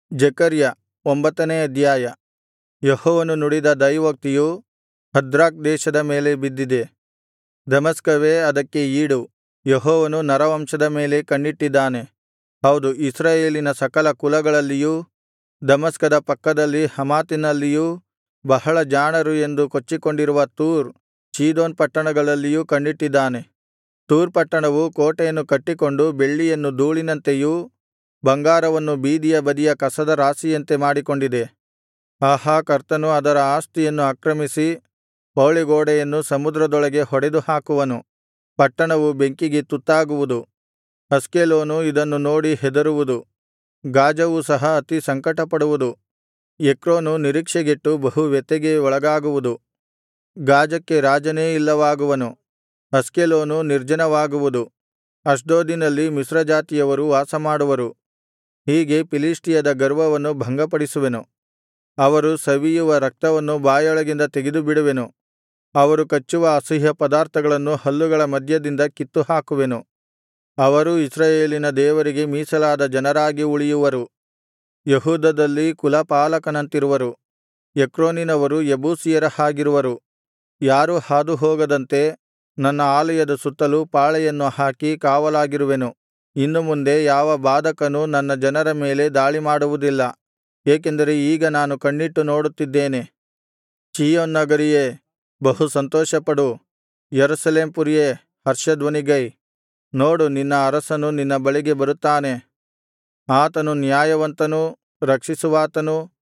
ಜೆಕರ್ಯ ಒಂಬತ್ತನೇ ಅಧ್ಯಾಯ ಯೆಹೋವನು ನುಡಿದ ದೈವೋಕ್ತಿಯು ಹದ್ರಾಕ್ ದೇಶದ ಮೇಲೆ ಬಿದ್ದಿದೆ ದಮಸ್ಕವೇ ಅದಕ್ಕೆ ಈಡು ಯೆಹೋವನು ನರವಂಶದ ಮೇಲೆ ಕಣ್ಣಿಟ್ಟಿದ್ದಾನೆ ಹೌದು ಇಸ್ರಾಯೇಲಿನ ಸಕಲ ಕುಲಗಳಲ್ಲಿಯೂ ದಮಸ್ಕದ ಪಕ್ಕದಲ್ಲಿ ಹಮಾತಿನಲ್ಲಿಯೂ ಬಹಳ ಜಾಣರು ಎಂದು ಕೊಚ್ಚಿಕೊಂಡಿರುವ ತೂರ್ ಚೀದೋನ್ ಪಟ್ಟಣಗಳಲ್ಲಿಯೂ ಕಣ್ಣಿಟ್ಟಿದ್ದಾನೆ ತೂರ್ ಪಟ್ಟಣವು ಕೋಟೆಯನ್ನು ಕಟ್ಟಿಕೊಂಡು ಬೆಳ್ಳಿಯನ್ನು ಧೂಳಿನಂತೆಯೂ ಬಂಗಾರವನ್ನು ಬೀದಿಯ ಬದಿಯ ಕಸದ ರಾಶಿಯಂತೆ ಮಾಡಿಕೊಂಡಿದೆ ಆಹಾ ಕರ್ತನು ಅದರ ಆಸ್ತಿಯನ್ನು ಆಕ್ರಮಿಸಿ ಪೌಳಿಗೋಡೆಯನ್ನು ಸಮುದ್ರದೊಳಗೆ ಹೊಡೆದುಹಾಕುವನು ಪಟ್ಟಣವು ಬೆಂಕಿಗೆ ತುತ್ತಾಗುವುದು ಅಷ್ಕೆಲೋನು ಇದನ್ನು ನೋಡಿ ಹೆದರುವುದು ಗಾಜವು ಸಹ ಅತಿ ಸಂಕಟಪಡುವುದು ಎಕ್ರೋನು ನಿರೀಕ್ಷೆಗೆಟ್ಟು ಬಹು ವ್ಯಥೆಗೆ ಒಳಗಾಗುವುದು ಗಾಜಕ್ಕೆ ರಾಜನೇ ಇಲ್ಲವಾಗುವನು ಅಷ್ಕೆಲೋನು ನಿರ್ಜನವಾಗುವುದು ಅಷ್ಡೋದಿನಲ್ಲಿ ಮಿಶ್ರಜಾತಿಯವರು ವಾಸಮಾಡುವರು ಹೀಗೆ ಫಿಲಿಷ್ಟಿಯದ ಗರ್ವವನ್ನು ಭಂಗಪಡಿಸುವೆನು ಅವರು ಸವಿಯುವ ರಕ್ತವನ್ನು ಬಾಯೊಳಗಿಂದ ತೆಗೆದುಬಿಡುವೆನು ಅವರು ಕಚ್ಚುವ ಅಸಹ್ಯ ಪದಾರ್ಥಗಳನ್ನು ಹಲ್ಲುಗಳ ಮಧ್ಯದಿಂದ ಕಿತ್ತುಹಾಕುವೆನು ಅವರೂ ಇಸ್ರಾಯೇಲಿನ ದೇವರಿಗೆ ಮೀಸಲಾದ ಜನರಾಗಿ ಉಳಿಯುವರು ಯೆಹೂದದಲ್ಲಿ ಕುಲಪಾಲಕನಂತಿರುವರು ಎಕ್ರೋನಿನವರು ಯೆಬೂಸಿಯರ ಹಾಗಿರುವರು ಯಾರೂ ಹಾದುಹೋಗದಂತೆ ನನ್ನ ಆಲಯದ ಸುತ್ತಲೂ ಪಾಳೆಯನ್ನು ಹಾಕಿ ಕಾವಲಾಗಿರುವೆನು ಇನ್ನು ಮುಂದೆ ಯಾವ ಬಾಧಕನೂ ನನ್ನ ಜನರ ಮೇಲೆ ದಾಳಿಮಾಡುವುದಿಲ್ಲ ಏಕೆಂದರೆ ಈಗ ನಾನು ಕಣ್ಣಿಟ್ಟು ನೋಡುತ್ತಿದ್ದೇನೆ ಚೀಯೋನ್ ನಗರಿಯೇ ಬಹು ಸಂತೋಷಪಡು ಯೆರೂಸಲೇಮ್ ಪುರಿಯೇ ಹರ್ಷಧ್ವನಿಗೈ ನೋಡು ನಿನ್ನ ಅರಸನು ನಿನ್ನ ಬಳಿಗೆ ಬರುತ್ತಾನೆ ಆತನು ನ್ಯಾಯವಂತನೂ ರಕ್ಷಿಸುವಾತನೂ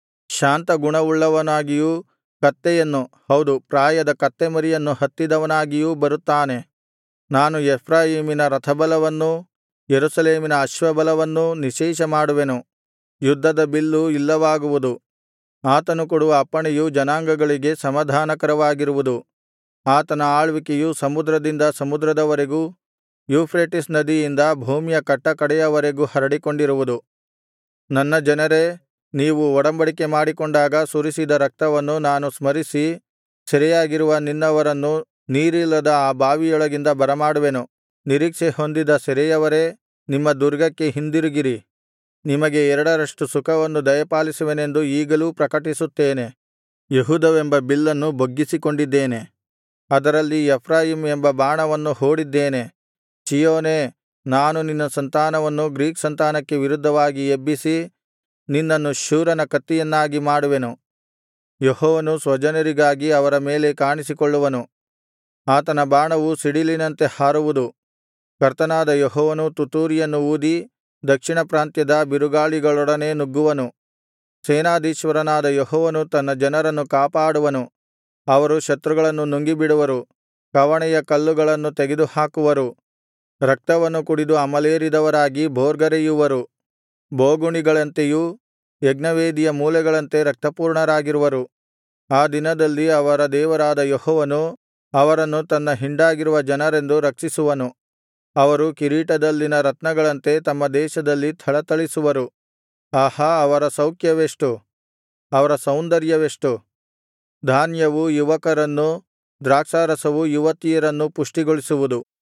ಶಾಂತಗುಣವುಳ್ಳವನಾಗಿಯೂ ಕತ್ತೆಯನ್ನು ಹೌದು ಪ್ರಾಯದ ಕತ್ತೆಮರಿಯನ್ನು ಹತ್ತಿದವನಾಗಿಯೂ ಬರುತ್ತಾನೆ ನಾನು ಎಫ್ರಾಯೀಮಿನ ರಥಬಲವನ್ನೂ ಯೆರೂಸಲೇಮಿನ ಅಶ್ವಬಲವನ್ನೂ ನಿಶ್ಶೇಷಮಾಡುವೆನು ಯುದ್ಧದ ಬಿಲ್ಲು ಇಲ್ಲವಾಗುವುದು ಆತನು ಕೊಡುವ ಅಪ್ಪಣೆಯು ಜನಾಂಗಗಳಿಗೆ ಸಮಾಧಾನಕರವಾಗಿರುವುದು ಆತನ ಆಳ್ವಿಕೆಯು ಸಮುದ್ರದಿಂದ ಸಮುದ್ರದವರೆಗೂ ಯೂಫ್ರೆಟಿಸ್ ನದಿಯಿಂದ ಭೂಮಿಯ ಕಟ್ಟಕಡೆಯವರೆಗೂ ಹರಡಿಕೊಂಡಿರುವುದು ನನ್ನ ಜನರೇ ನೀವು ಒಡಂಬಡಿಕೆ ಮಾಡಿಕೊಂಡಾಗ ಸುರಿಸಿದ ರಕ್ತವನ್ನು ನಾನು ಸ್ಮರಿಸಿ ಸೆರೆಯಾಗಿರುವ ನಿನ್ನವರನ್ನು ನೀರಿಲ್ಲದ ಆ ಬಾವಿಯೊಳಗಿಂದ ಬರಮಾಡುವೆನು ನಿರೀಕ್ಷೆ ಹೊಂದಿದ ಸೆರೆಯವರೇ ನಿಮ್ಮ ದುರ್ಗಕ್ಕೆ ಹಿಂದಿರುಗಿರಿ ನಿಮಗೆ ಎರಡರಷ್ಟು ಸುಖವನ್ನು ದಯಪಾಲಿಸುವೆನೆಂದು ಈಗಲೂ ಪ್ರಕಟಿಸುತ್ತೇನೆ ಯೆಹೂದವೆಂಬ ಬಿಲ್ಲನ್ನು ಬೊಗ್ಗಿಸಿಕೊಂಡಿದ್ದೇನೆ ಅದರಲ್ಲಿ ಎಫ್ರಾಯೀಮ್ ಎಂಬ ಬಾಣವನ್ನು ಹೂಡಿದ್ದೇನೆ ಚೀಯೋನೇ ನಾನು ನಿನ್ನ ಸಂತಾನವನ್ನು ಗ್ರೀಕ್ ಸಂತಾನಕ್ಕೆ ವಿರುದ್ಧವಾಗಿ ಎಬ್ಬಿಸಿ ನಿನ್ನನ್ನು ಶೂರನ ಕತ್ತಿಯನ್ನಾಗಿ ಮಾಡುವೆನು ಯೆಹೋವನು ಸ್ವಜನರಿಗಾಗಿ ಅವರ ಮೇಲೆ ಕಾಣಿಸಿಕೊಳ್ಳುವನು ಆತನ ಬಾಣವು ಸಿಡಿಲಿನಂತೆ ಹಾರುವುದು ಕರ್ತನಾದ ಯೆಹೋವನು ತುತ್ತೂರಿಯನ್ನು ಊದಿ ದಕ್ಷಿಣ ಪ್ರಾಂತ್ಯದ ಬಿರುಗಾಳಿಗಳೊಡನೆ ನುಗ್ಗುವನು ಸೇನಾಧೀಶ್ವರನಾದ ಯೆಹೋವನು ತನ್ನ ಜನರನ್ನು ಕಾಪಾಡುವನು ಅವರು ಶತ್ರುಗಳನ್ನು ನುಂಗಿಬಿಡುವರು ಕವಣೆಯ ಕಲ್ಲುಗಳನ್ನು ತೆಗೆದುಹಾಕುವರು ರಕ್ತವನ್ನು ಕುಡಿದು ಅಮಲೇರಿದವರಾಗಿ ಭೋರ್ಗರೆಯುವರು ಬೋಗುಣಿಗಳಂತೆಯೂ ಯಜ್ಞವೇದಿಯ ಮೂಲೆಗಳಂತೆ ರಕ್ತಪೂರ್ಣರಾಗಿರುವರು ಆ ದಿನದಲ್ಲಿ ಅವರ ದೇವರಾದ ಯೆಹೋವನು ಅವರನ್ನು ತನ್ನ ಹಿಂಡಾಗಿರುವ ಜನರೆಂದು ರಕ್ಷಿಸುವನು ಅವರು ಕಿರೀಟದಲ್ಲಿನ ರತ್ನಗಳಂತೆ ತಮ್ಮ ದೇಶದಲ್ಲಿ ಥಳಥಳಿಸುವರು ಆಹಾ ಅವರ ಸೌಖ್ಯವೆಷ್ಟು ಅವರ ಸೌಂದರ್ಯವೆಷ್ಟು ಧಾನ್ಯವು ಯುವಕರನ್ನೂ ದ್ರಾಕ್ಷಾರಸವು ಯುವತಿಯರನ್ನೂ ಪುಷ್ಟಿಗೊಳಿಸುವುದು